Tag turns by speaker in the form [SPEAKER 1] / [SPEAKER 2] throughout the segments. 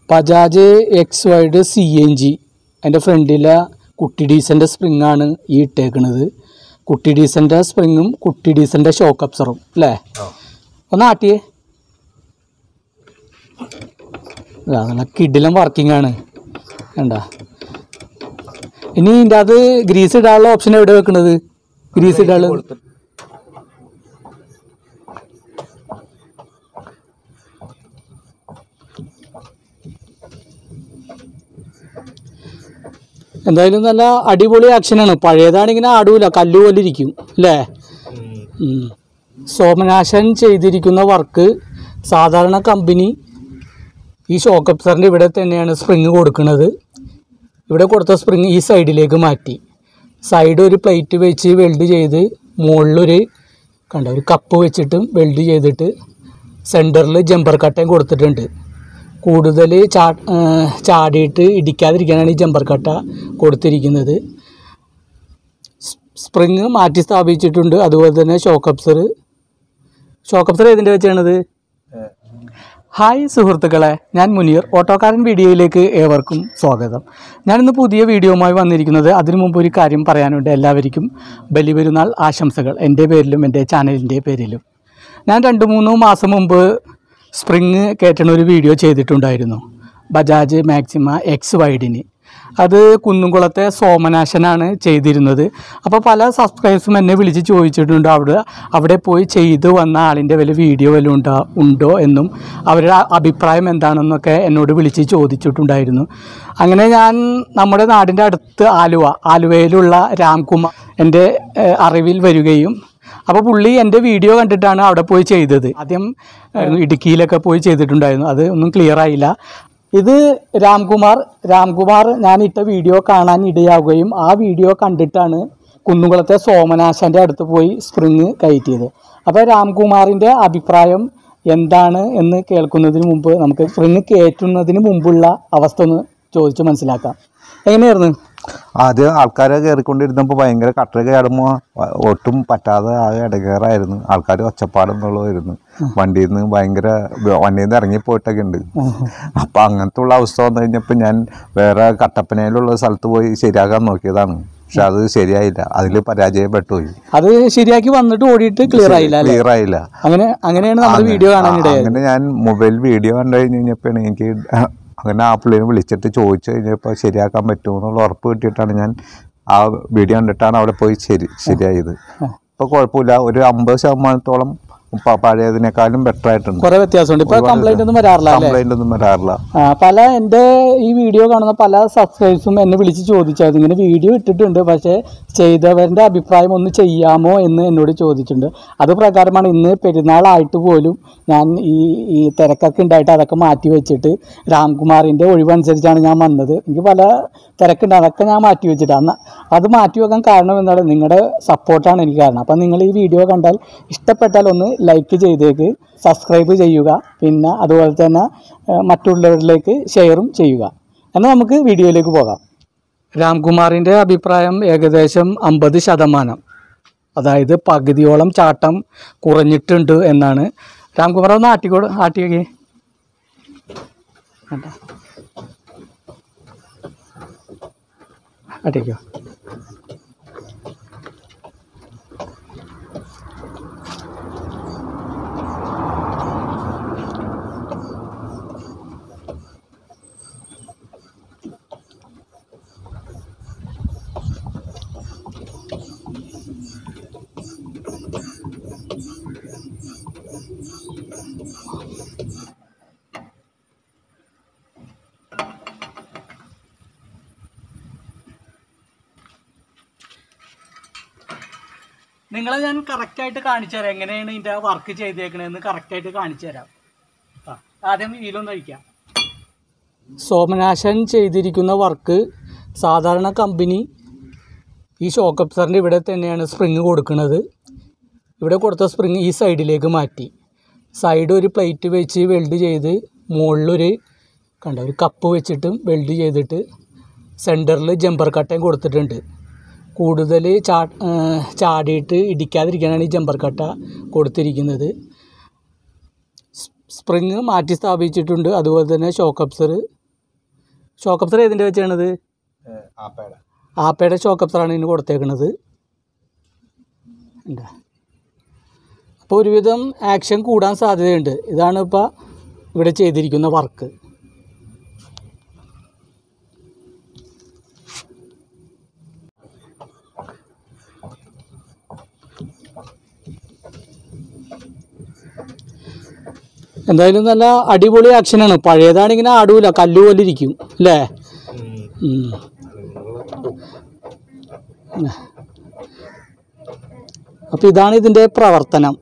[SPEAKER 1] Bajaj X wide C N G അതിൻ്റെ ഫ്രണ്ടിലെ കുട്ടി ഡീസൻ്റെ സ്പ്രിങ്ങാണ് ഈ ഇട്ടേക്കണത് കുട്ടി ഡീസൻ്റെ സ്പ്രിങ്ങും കുട്ടി ഡീസൻ്റെ ഷോക്ക് അപ്സറും അല്ലേ ഒന്ന് ആട്ടിയേ ഇതാ, നല്ല കിഡിലും വർക്കിംഗ് ആണ് വേണ്ട ഇനി ഇതിൻ്റെ അത് ഗ്രീസ് ഇടാനുള്ള ഓപ്ഷൻ എവിടെ വെക്കണത് ഗ്രീസ് ഇടാനുള്ള എന്തായാലും നല്ല അടിപൊളി ആക്ഷനാണ് പഴയതാണിങ്ങനെ ആടൂല കല്ല് പോലെ ഇരിക്കും അല്ലേ ഉം. സോമനാശൻ ചെയ്തിരിക്കുന്ന വർക്ക് സാധാരണ കമ്പനി ഈ ഷോക്ക് അപ്സറിൻ്റെ ഇവിടെ തന്നെയാണ് സ്പ്രിങ് കൊടുക്കുന്നത് ഇവിടെ കൊടുത്ത സ്പ്രിങ് ഈ സൈഡിലേക്ക് മാറ്റി സൈഡ് ഒരു പ്ലേറ്റ് വെച്ച് വെൽഡ് ചെയ്ത് മുകളിലൊരു കണ്ട ഒരു കപ്പ് വെച്ചിട്ടും വെൽഡ് ചെയ്തിട്ട് സെൻറ്ററിൽ ജമ്പർ കട്ടയും കൊടുത്തിട്ടുണ്ട് കൂടുതൽ ചാ ആ, ചാടിയിട്ട് ഇടിക്കാതിരിക്കാനാണ് ഈ ജമ്പർ കട്ട കൊടുത്തിരിക്കുന്നത് സ്പ്രിങ് മാറ്റി സ്ഥാപിച്ചിട്ടുണ്ട് അതുപോലെ തന്നെ ഷോക്ക് അപ്സർ ഷോക്ക് അപ്സർ ഏതിൻ്റെ വെച്ചാണത് ഹായ് സുഹൃത്തുക്കളെ ഞാൻ മുനീർ ഓട്ടോക്കാരൻ വീഡിയോയിലേക്ക് ഏവർക്കും സ്വാഗതം ഞാനിന്ന് പുതിയ വീഡിയോയുമായി വന്നിരിക്കുന്നത് അതിനു മുമ്പ് ഒരു കാര്യം പറയാനുണ്ട് എല്ലാവർക്കും ബലിപെരുന്നാൾ ആശംസകൾ എൻ്റെ പേരിലും എൻ്റെ ചാനലിൻ്റെ പേരിലും ഞാൻ രണ്ട് മൂന്ന് മാസം മുമ്പ് സ്പ്രിങ് കയറ്റണ ഒരു വീഡിയോ ചെയ്തിട്ടുണ്ടായിരുന്നു ബജാജ് മാക്സിമ എക്സ് വൈഡിന് അത് കുന്നുംകുളത്തെ സോമനാശനാണ് ചെയ്തിരുന്നത് അപ്പോൾ പല സബ്സ്ക്രൈബേഴ്സും എന്നെ വിളിച്ച് ചോദിച്ചിട്ടുണ്ട് അവിടെ അവിടെ പോയി ചെയ്തു വന്ന ആളിൻ്റെ വല്ല വീഡിയോ വല്ലതും ഉണ്ടോ ഉണ്ടോ എന്നും അവരുടെ അഭിപ്രായം എന്താണെന്നൊക്കെ എന്നോട് വിളിച്ച് ചോദിച്ചിട്ടുണ്ടായിരുന്നു അങ്ങനെ ഞാൻ നമ്മുടെ നാടിൻ്റെ അടുത്ത് ആലുവ ആലുവയിലുള്ള രാംകുമാർ എൻ്റെ ഏഹ്, അറിവിൽ വരികയും അപ്പോൾ പുള്ളി എൻ്റെ വീഡിയോ കണ്ടിട്ടാണ് അവിടെ പോയി ചെയ്തത് ആദ്യം ഏഹ്, ഇടുക്കിയിലൊക്കെ പോയി ചെയ്തിട്ടുണ്ടായിരുന്നു അത് ഒന്നും ക്ലിയർ ആയില്ല ഇത് രാംകുമാർ രാംകുമാർ ഞാൻ ഇട്ട വീഡിയോ കാണാൻ ഇടയാവുകയും ആ വീഡിയോ കണ്ടിട്ടാണ് കുന്നുകുളത്തെ സോമനാശൻ്റെ അടുത്ത് പോയി സ്പ്രിങ് കയറ്റിയത് അപ്പോൾ രാംകുമാറിൻ്റെ അഭിപ്രായം എന്താണ് എന്ന് കേൾക്കുന്നതിന് മുമ്പ് നമുക്ക് സ്പ്രിങ് കയറ്റുന്നതിന് മുമ്പുള്ള അവസ്ഥ ഒന്ന് ചോദിച്ച് മനസ്സിലാക്കാം എങ്ങനെയായിരുന്നു
[SPEAKER 2] ആദ്യം ആൾക്കാരെ കയറിക്കൊണ്ടിരുന്നപ്പോൾ ഭയങ്കര കട്ടര കയറുമ്പോൾ ഒട്ടും പറ്റാതെ ആകെ ഇടകേറായിരുന്നു ആൾക്കാർ ഒച്ചപ്പാടെന്നുള്ളതായിരുന്നു വണ്ടിയിൽ നിന്ന് ഭയങ്കര വണ്ടിയിൽ നിന്ന് ഇറങ്ങിപ്പോയിട്ടൊക്കെ ഉണ്ട് അപ്പം അങ്ങനത്തെ ഉള്ള അവസ്ഥ വന്നു കഴിഞ്ഞപ്പോൾ ഞാൻ വേറെ കട്ടപ്പനയിലുള്ള സ്ഥലത്ത് പോയി ശരിയാക്കാൻ നോക്കിയതാണ് പക്ഷെ അത് ശരിയായില്ല അതിൽ പരാജയപ്പെട്ടു പോയി
[SPEAKER 1] അത് ശരിയാക്കി വന്നിട്ട് ഓടിയിട്ട് ക്ലിയർ ആയില്ല അല്ലേ
[SPEAKER 2] ക്ലിയർ ആയില്ല
[SPEAKER 1] അങ്ങനെ അങ്ങനെയാണ് നമ്മൾ വീഡിയോ കാണാൻ ഇടയായത്
[SPEAKER 2] അങ്ങനെ ഞാൻ മൊബൈൽ വീഡിയോ കണ്ടു കഴിഞ്ഞ് കഴിഞ്ഞപ്പോൾ എനിക്ക് അങ്ങനെ ആ പുള്ളിനെ വിളിച്ചിട്ട് ചോദിച്ചു കഴിഞ്ഞപ്പോൾ ശരിയാക്കാൻ പറ്റുമോ എന്നുള്ള ഉറപ്പ് കിട്ടിയിട്ടാണ് ഞാൻ ആ വീഡിയോ കണ്ടിട്ടാണ് അവിടെ പോയി ശരി ശരിയായത് ഇപ്പോൾ കുഴപ്പമില്ല ഒരു അമ്പത് ശതമാനത്തോളം പ- പഴയതിനേക്കാളും ബെറ്റർ ആയിട്ടുണ്ട്
[SPEAKER 1] കുറെ വ്യത്യാസമുണ്ട് ഇപ്പൊ കംപ്ലൈന്റ് ഒന്നും വരാറില്ല അല്ലേ
[SPEAKER 2] കംപ്ലൈന്റ് ഒന്നും വരാറില്ല
[SPEAKER 1] ആ, പല എൻ്റെ ഈ വീഡിയോ കാണുന്ന പല സബ്സ്ക്രൈബേഴ്സും എന്നെ വിളിച്ച് ചോദിച്ചായിരുന്നു ഇങ്ങനെ വീഡിയോ ഇട്ടിട്ടുണ്ട് പക്ഷേ ചെയ്തവരുടെ അഭിപ്രായം ഒന്ന് ചെയ്യാമോ എന്ന് എന്നോട് ചോദിച്ചിട്ടുണ്ട് അത് പ്രകാരമാണ് ഇന്ന് പെരുന്നാളായിട്ട് പോലും ഞാൻ ഈ ഈ തിരക്കൊക്കെ ഉണ്ടായിട്ട് അതൊക്കെ മാറ്റി വെച്ചിട്ട് രാംകുമാറിൻ്റെ ഒഴിവനുസരിച്ചാണ് ഞാൻ വന്നത് എനിക്ക് പല തിരക്കുണ്ട് അതൊക്കെ ഞാൻ മാറ്റി വെച്ചിട്ട് അന്ന് അത് മാറ്റി വെക്കാൻ കാരണം എന്താണ് നിങ്ങളുടെ സപ്പോർട്ടാണ് എനിക്ക് കാരണം അപ്പം നിങ്ങൾ ഈ വീഡിയോ കണ്ടാൽ ഇഷ്ടപ്പെട്ടാൽ ഒന്ന് ലൈക്ക് ചെയ്തേക്ക് സബ്സ്ക്രൈബ് ചെയ്യുക പിന്നെ അതുപോലെ തന്നെ ഏഹ്, മറ്റുള്ളവരിലേക്ക് ഷെയറും ചെയ്യുക എന്നാൽ നമുക്ക് വീഡിയോയിലേക്ക് പോകാം രാംകുമാറിൻ്റെ അഭിപ്രായം ഏകദേശം അമ്പത് ശതമാനം അതായത് പകുതിയോളം ചാട്ടം കുറഞ്ഞിട്ടുണ്ട് എന്നാണ് രാംകുമാർ ഒന്ന് ആട്ടിക്കോട് ആട്ടിയൊക്കെ ആട്ടിക്കോ നിങ്ങളെ ഞാൻ കറക്റ്റായിട്ട് കാണിച്ചു തരാം എങ്ങനെയാണ് ഇതിൻ്റെ വർക്ക് ചെയ്തേക്കണതെന്ന് കറക്റ്റായിട്ട് കാണിച്ചു തരാം ആ, ആദ്യം വീലൊന്ന് കഴിക്കാം സോമനാശൻ ചെയ്തിരിക്കുന്ന വർക്ക് സാധാരണ കമ്പനി ഈ ഷോക്ക് അപ്സറിൻ്റെ ഇവിടെ തന്നെയാണ് സ്പ്രിങ് കൊടുക്കുന്നത് ഇവിടെ കൊടുത്ത സ്പ്രിങ് ഈ സൈഡിലേക്ക് മാറ്റി സൈഡ് ഒരു പ്ലേറ്റ് വെച്ച് വെൽഡ് ചെയ്ത് മുകളിലൊരു കണ്ട ഒരു കപ്പ് വെച്ചിട്ടും വെൽഡ് ചെയ്തിട്ട് സെൻറ്ററിൽ ജമ്പർ കട്ടയും കൊടുത്തിട്ടുണ്ട് കൂടുതൽ ചാ ആ, ചാടിയിട്ട് ഇടിക്കാതിരിക്കാനാണ് ഈ ജമ്പർ കട്ട കൊടുത്തിരിക്കുന്നത് സ്പ്രിങ് മാറ്റി സ്ഥാപിച്ചിട്ടുണ്ട് അതുപോലെ തന്നെ ഷോക്ക് അപ്സർ ഷോക്ക് അബ്സർ ഏതിൻ്റെ വെച്ചാണത്
[SPEAKER 2] ആപ്പയുടെ
[SPEAKER 1] ആപ്പയുടെ ഷോക്ക് അബ്സറാണ് ഇതിന് കൊടുത്തേക്കണത് ഉണ്ട് അപ്പോൾ ഒരുവിധം ആക്ഷൻ കൂടാൻ സാധ്യതയുണ്ട് ഇതാണ് ഇപ്പോൾ ഇവിടെ ചെയ്തിരിക്കുന്ന വർക്ക് എന്തായാലും നല്ല അടിപൊളി ആക്ഷനാണ് പഴയതാണ് ഇങ്ങനെ ആടൂല കല്ല് പോലെ ഇരിക്കും അല്ലേ ഉം. അപ്പോൾ ഇതാണ് ഇതിൻ്റെ പ്രവർത്തനം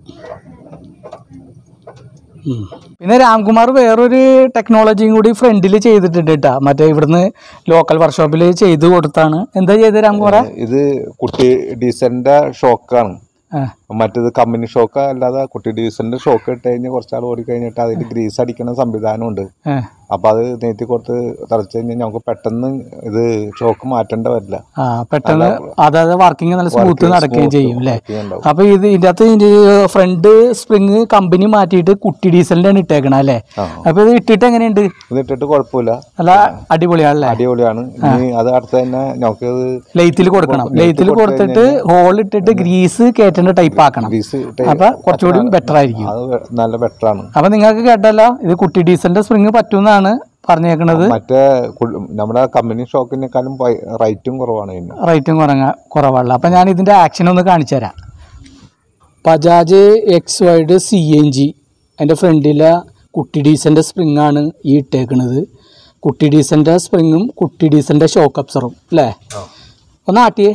[SPEAKER 1] ഉം. പിന്നെ രാംകുമാർ വേറൊരു ടെക്നോളജിയും കൂടി ഫ്രണ്ടിൽ ചെയ്തിട്ടുണ്ട് കേട്ടോ മറ്റേ ഇവിടുന്ന് ലോക്കൽ വർക്ക്ഷോപ്പിൽ ചെയ്ത് കൊടുത്താണ് എന്താ ചെയ്തത് രാംകുമാറെ
[SPEAKER 2] ഇത് കുട്ടി ഡീസലിന്റെ ഷോക്കാണ്
[SPEAKER 1] ആ
[SPEAKER 2] മറ്റേത് കമ്പനി ഷോക്ക് അല്ലാതെ കുട്ടി ഡീസലിന്റെ ഷോക്ക് ഇട്ട് കഴിഞ്ഞാൽ കുറച്ചാൾ ഓടി കഴിഞ്ഞിട്ട് അതിൽ ഗ്രീസ് അടിക്കുന്ന സംവിധാനമുണ്ട്
[SPEAKER 1] ഏ.
[SPEAKER 2] അപ്പൊ അത് നീട്ടി കൊടുത്ത് തറച്ചു കഴിഞ്ഞാൽ നമുക്ക് പെട്ടെന്ന് ഇത് ഷോക്ക് മാറ്റേണ്ട വരില്ല
[SPEAKER 1] ആ പെട്ടെന്ന് അതായത് വർക്കിംഗ് നല്ല സ്മൂത്ത് നടക്കുകയും ചെയ്യും അല്ലേ
[SPEAKER 2] working ഉണ്ടാവും.
[SPEAKER 1] അപ്പൊ ഇത് ഇതിന്റെ അകത്ത് ഇതിന്റെ ഫ്രണ്ട് സ്പ്രിങ് കമ്പനി മാറ്റിയിട്ട് കുട്ടി ഡീസലിന്റെ ആണ് ഇട്ടേക്കണ അല്ലേ
[SPEAKER 2] ആ.
[SPEAKER 1] അപ്പൊ ഇത് ഇട്ടിട്ട് എങ്ങനെയുണ്ട്
[SPEAKER 2] ഇത് ഇട്ടിട്ട് കുഴപ്പമില്ല
[SPEAKER 1] നല്ല അടിപൊളിയാണല്ലേ
[SPEAKER 2] അടിപൊളിയാണ് ഇനി അത് അടുത്ത് തന്നെ നമുക്ക് ഇത്
[SPEAKER 1] ലെയ്ത്തിൽ കൊടുക്കണം ലെയ്ത്തിൽ കൊടുത്തിട്ട് ഹോൾ ഇട്ടിട്ട് ഗ്രീസ് കയറ്റേണ്ട ടൈപ്പ് ആക്കണം
[SPEAKER 2] ഗ്രീസ് ഇട്ട്
[SPEAKER 1] അപ്പൊ കുറച്ചുകൂടി ബെറ്റർ ആയിരിക്കും
[SPEAKER 2] അത് വെ- നല്ല ബെറ്റർ ആണ്
[SPEAKER 1] അപ്പൊ നിങ്ങൾക്ക് കേട്ടല്ലോ ഇത് കുട്ടി ഡീസലിന്റെ സ്പ്രിങ് പറ്റുമെന്നാണ് പറഞ്ഞേക്കണത്
[SPEAKER 2] മറ്റേ കു- നമ്മുടെ കമ്പനി ഷോക്കിനേക്കാളും റേറ്റും കുറവാണ് ഇതിന്
[SPEAKER 1] റേറ്റും കുറങ്ങ കുറവുള്ള അപ്പം ഞാൻ ഇതിൻ്റെ ആക്ഷൻ ഒന്ന് കാണിച്ചു തരാം Bajaj X wide C N G അതിൻ്റെ ഫ്രണ്ടിലെ കുട്ടി ഡീസലിൻ്റെ സ്പ്രിങ്ങാണ് ഈ ഇട്ടേക്കണത് കുട്ടി ഡീസലിൻ്റെ സ്പ്രിങ്ങും കുട്ടി ഡീസലിൻ്റെ ഷോക്ക് അപ്സറും അല്ലേ ഒന്ന് ആട്ടിയേ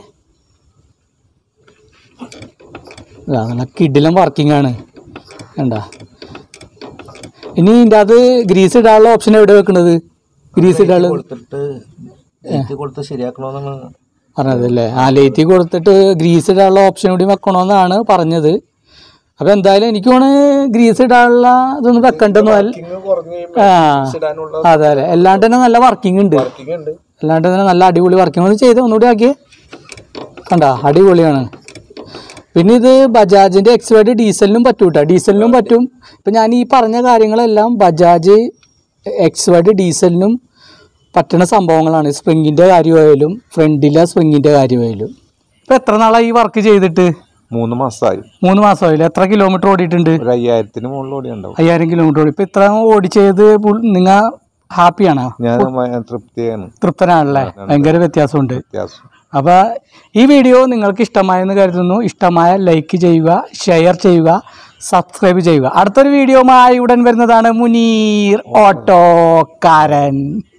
[SPEAKER 1] ഇതാ, നല്ല കിഡിലും വർക്കിംഗ് ആണ് വേണ്ട ഇനി ഇതിൻ്റെ അത് ഗ്രീസ് ഇടാനുള്ള ഓപ്ഷൻ എവിടെ വെക്കണത് ഗ്രീസ് ഇടാനുള്ള
[SPEAKER 2] കൊടുത്തിട്ട് ലൈറ്റ് കൊടുത്ത് ശരിയാക്കണമെന്നാണ്
[SPEAKER 1] പറഞ്ഞതല്ലേ ആ ലൈറ്റ് കൊടുത്തിട്ട് ഗ്രീസ് ഇടാനുള്ള ഓപ്ഷൻ കൂടി വെക്കണമെന്നാണ് പറഞ്ഞത് അപ്പോൾ എന്തായാലും എനിക്ക് തോന്നുന്നു ഗ്രീസ് ഇടാനുള്ള ഇതൊന്നും വെക്കണ്ടെന്ന് ആ അതെ അതെ അല്ലാണ്ട് തന്നെ നല്ല വർക്കിംഗ് ഉണ്ട് അല്ലാണ്ട് തന്നെ നല്ല അടിപൊളി വർക്കിംഗ് ഒന്ന് ചെയ്ത് ഒന്നുകൂടി ആക്കിയേ കണ്ട അടിപൊളിയാണ് പിന്നെ ഇത് ബജാജിൻ്റെ എക്സ് വൈഡ് ഡീസലിനും പറ്റും കേട്ടോ ഡീസലിനും പറ്റും ഇപ്പം ഞാൻ ഈ പറഞ്ഞ കാര്യങ്ങളെല്ലാം ബജാജ് എക്സ് വൈഡ് ഡീസലിനും പറ്റുന്ന സംഭവങ്ങളാണ് സ്പ്രിങ്ങിൻ്റെ കാര്യമായാലും ഫ്രണ്ടിലെ സ്പ്രിങ്ങിൻ്റെ കാര്യമായാലും ഇപ്പം എത്ര നാളായി ഈ വർക്ക് ചെയ്തിട്ട്
[SPEAKER 2] മൂന്ന് മാസമായി
[SPEAKER 1] മൂന്ന് മാസമായില്ല എത്ര കിലോമീറ്റർ ഓടിയിട്ടുണ്ട്
[SPEAKER 2] ഒരു അയ്യായിരത്തിന് മുകളിൽ ഓടി ഉണ്ടാവും
[SPEAKER 1] അയ്യായിരം കിലോമീറ്റർ ഓടി ഇപ്പം ഇത്ര ഓടിച്ചത് നിങ്ങൾ ഹാപ്പിയാണോ
[SPEAKER 2] ഞാൻ ഭയ- തൃപ്തിയാണ്
[SPEAKER 1] തൃപ്തനാണല്ലേ ഭയങ്കര വ്യത്യാസമുണ്ട്
[SPEAKER 2] വ്യത്യാസം
[SPEAKER 1] അപ്പോൾ ഈ വീഡിയോ നിങ്ങൾക്ക് ഇഷ്ടമായെന്ന് കരുതുന്നു ഇഷ്ടമായ ലൈക്ക് ചെയ്യുക ഷെയർ ചെയ്യുക സബ്സ്ക്രൈബ് ചെയ്യുക അടുത്തൊരു വീഡിയോമായി ഉടൻ വരുന്നതാണ് മുനീർ ഓട്ടോക്കാരൻ